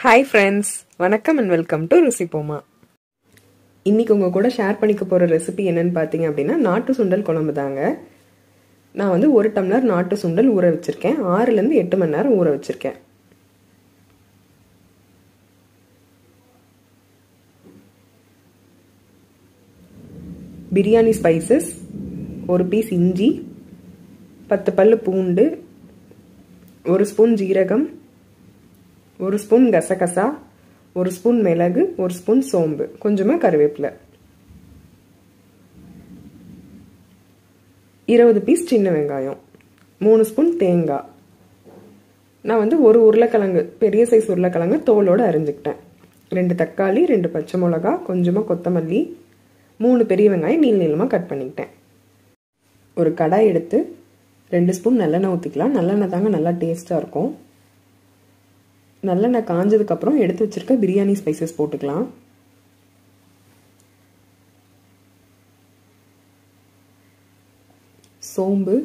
hi friends வணக்கம் and welcome to ருசிப்போமா இன்னைக்கு உங்க கூட ஷேர் பண்ணிக்க போற ரெசிபி என்னன்னு பார்த்தீங்க அப்படின்னா நாட்டு சுண்டல் குழம்பு தாங்க நான் வந்து ஒரு டம்ளர் நாட்டு சுண்டல் ஊற வச்சிருக்கேன் ஆறுலேருந்து எட்டு மணி நேரம் ஊற வச்சிருக்கேன் பிரியாணி ஸ்பைசஸ் ஒரு பீஸ் இஞ்சி பத்து பல்லு பூண்டு ஒரு ஸ்பூன் ஜீரகம் ஒரு ஸ்பூன் கசகசா ஒரு ஸ்பூன் மிளகு ஒரு ஸ்பூன் சோம்பு கொஞ்சமாக கருவேப்பிலை இருபது பீஸ் சின்ன வெங்காயம் மூணு ஸ்பூன் தேங்காய் நான் வந்து ஒரு உருளைக்கிழங்கு பெரிய சைஸ் உருளைக்கிழங்கு தோலோடு அரிஞ்சுக்கிட்டேன் ரெண்டு தக்காளி ரெண்டு பச்சை மிளகா கொஞ்சமாக கொத்தமல்லி மூணு பெரிய வெங்காயம் நீள் நீளமாக கட் பண்ணிக்கிட்டேன் ஒரு கடாய் எடுத்து ரெண்டு ஸ்பூன் நல்லெண்ணெய் ஊற்றிக்கலாம் நல்லெண்ணெய் தாங்க நல்லா டேஸ்ட்டாக இருக்கும் நல்லெண்ணெய் காஞ்சதுக்கப்புறம் எடுத்து வச்சுருக்க பிரியாணி ஸ்பைசஸ் போட்டுக்கலாம் சோம்பு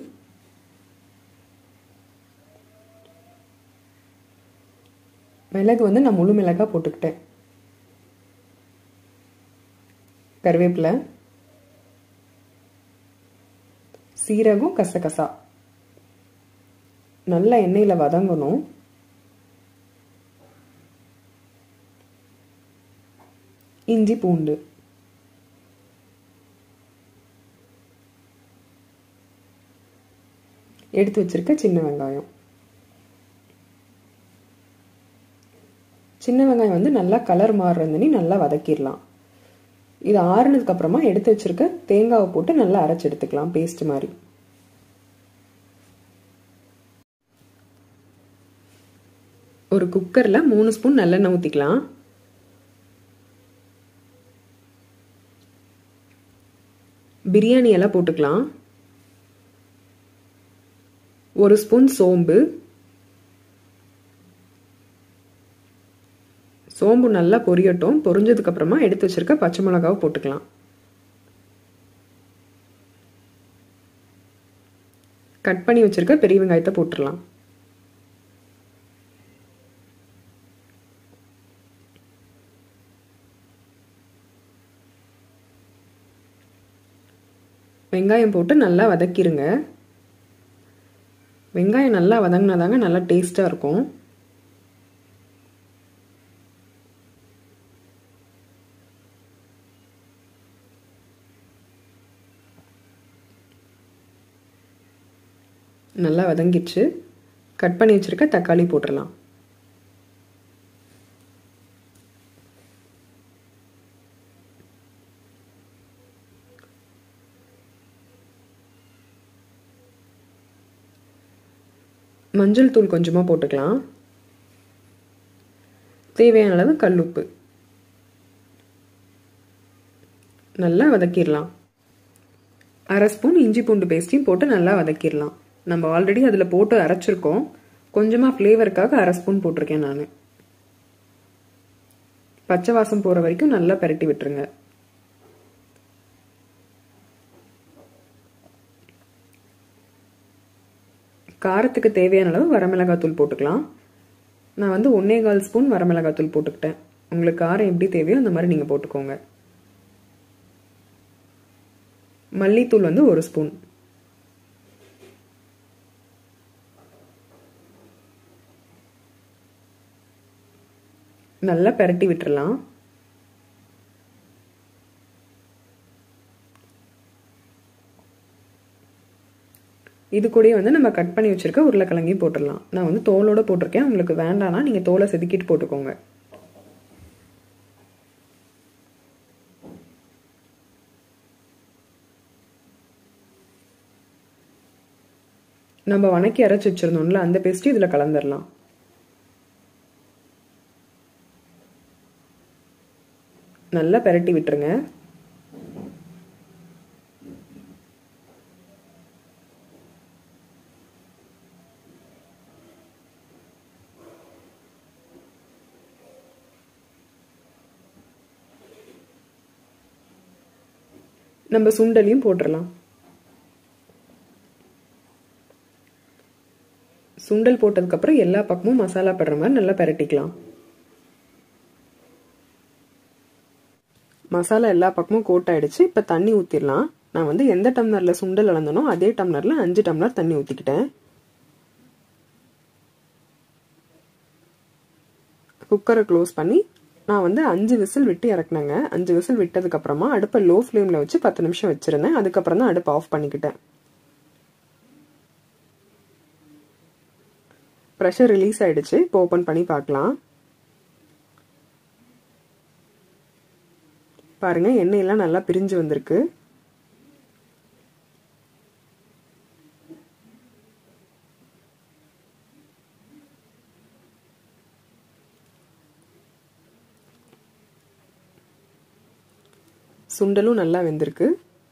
மிளகு வந்து நான் முழு மிளகாக போட்டுக்கிட்டேன் கருவேப்பிலை சீரகம் கசகசா நல்லா எண்ணெயில் வதங்கணும் இஞ்சி பூண்டு எடுத்து வச்சிருக்க சின்ன வெங்காயம் சின்ன வெங்காயம் வந்து நல்லா கலர் மாறுறதுனி நல்லா வதக்கிடலாம் இது ஆறுனதுக்கு அப்புறமா எடுத்து வச்சிருக்க தேங்காவை போட்டு நல்லா அரைச்சி எடுத்துக்கலாம் பேஸ்ட் மாதிரி ஒரு குக்கரில் மூணு ஸ்பூன் நல்லெண்ணெய் ஊற்றிக்கலாம் பிரியாணி எல்லாம் போட்டுக்கலாம் ஒரு ஸ்பூன் சோம்பு சோம்பு நல்லா பொரியட்டும் பொரிஞ்சதுக்கு அப்புறமா எடுத்து வச்சிருக்க பச்சை மிளகாவை போட்டுக்கலாம் கட் பண்ணி வச்சிருக்க பெரிய வெங்காயத்தை போட்டுடலாம் வெங்காயம் போட்டு நல்லா வதக்கிடுங்க வெங்காயம் நல்லா வதங்கினாதாங்க நல்லா டேஸ்ட்டாக இருக்கும் நல்லா வதங்கிடுச்சு கட் பண்ணி வச்சுருக்க தக்காளி போட்டுடலாம் மஞ்சள் தூள் கொஞ்சமாக போட்டுக்கலாம் தேவையான அளவு கல்லுப்பு நல்லா வதக்கிடலாம் அரை ஸ்பூன் இஞ்சி பூண்டு பேஸ்ட்டையும் போட்டு நல்லா வதக்கிடலாம் நம்ம ஆல்ரெடி அதில் போட்டு அரைச்சிருக்கோம் கொஞ்சமாக ஃப்ளேவருக்காக அரை ஸ்பூன் போட்டிருக்கேன் நான் பச்சை வாசம் போகிற வரைக்கும் நல்லா பரட்டி விட்டுருங்க காரத்துக்கு தேவையான அளவு வரமிளகாத்தூள் போட்டுக்கலாம் நான் வந்து ஒன்னே கால் ஸ்பூன் வரமிளகாத்தூள் போட்டுக்கிட்டேன் உங்களுக்கு காரம் எப்படி தேவையோ அந்த மாதிரி நீங்கள் போட்டுக்கோங்க மல்லித்தூள் வந்து ஒரு ஸ்பூன் நல்லா பெரட்டி விட்டுறலாம் இது கூடயே வந்து நம்ம கட் பண்ணி வச்சிருக்க உருளைக்கிழங்கையும் போட்டுடலாம் நான் வந்து தோலோட போட்டிருக்கேன் உங்களுக்கு வேண்டாம்னா நீங்கள் தோலை செதுக்கிட்டு போட்டுக்கோங்க நம்ம வணக்கி அரைச்சி வச்சிருந்தோம்ல அந்த பேஸ்ட்டு இதில் கலந்துடலாம் நல்லா பெரட்டி விட்டுருங்க நம்ம சுண்டலையும் போட்டுடலாம் சுண்டல் போட்டதுக்கப்புறம் எல்லா பக்கமும் மசாலா படுற மாதிரி நல்லா பெரட்டிக்கலாம் மசாலா எல்லா பக்கமும் கோட் ஆயிடுச்சு இப்போ தண்ணி ஊற்றிடலாம் நான் வந்து எந்த டம்ளரில் சுண்டல் அளந்தனோ அதே டம்ளரில் அஞ்சு டம்ளர் தண்ணி ஊற்றிக்கிட்டேன் குக்கரை க்ளோஸ் பண்ணி நான் வந்து அஞ்சு விசில் விட்டு இறக்குனேங்க அஞ்சு விசில் விட்டதுக்கப்புறமா அடுப்பை லோ ஃப்ளேமில் வச்சு பத்து நிமிஷம் வச்சுருந்தேன் அதுக்கப்புறம் தான் அடுப்பை ஆஃப் பண்ணிக்கிட்டேன் ப்ரெஷர் ரிலீஸ் ஆயிடுச்சு இப்போ ஓப்பன் பண்ணி பார்க்கலாம் பாருங்க எண்ணெயெல்லாம் நல்லா பிரிஞ்சு வந்திருக்கு சுண்டலும் நல்லா வெந்திருக்கு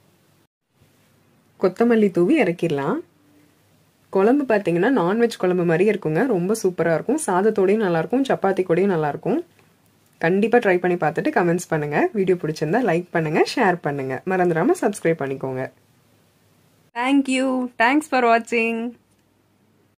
கொத்தமல்லி தூவி இறக்கிடலாம் குழம்பு பார்த்தீங்கன்னா நான்வெஜ் குழம்பு மாதிரியே இருக்குங்க ரொம்ப சூப்பராக இருக்கும் சாதத்தோடையும் நல்லாயிருக்கும் சப்பாத்தி கூடயும் நல்லாயிருக்கும் கண்டிப்பாக ட்ரை பண்ணி பார்த்துட்டு கமெண்ட்ஸ் பண்ணுங்கள் வீடியோ பிடிச்சிருந்தா லைக் பண்ணுங்கள் ஷேர் பண்ணுங்கள் மறந்துடாமல் சப்ஸ்கிரைப் பண்ணிக்கோங்க தேங்க்யூ தேங்க்ஸ் ஃபார் வாட்சிங்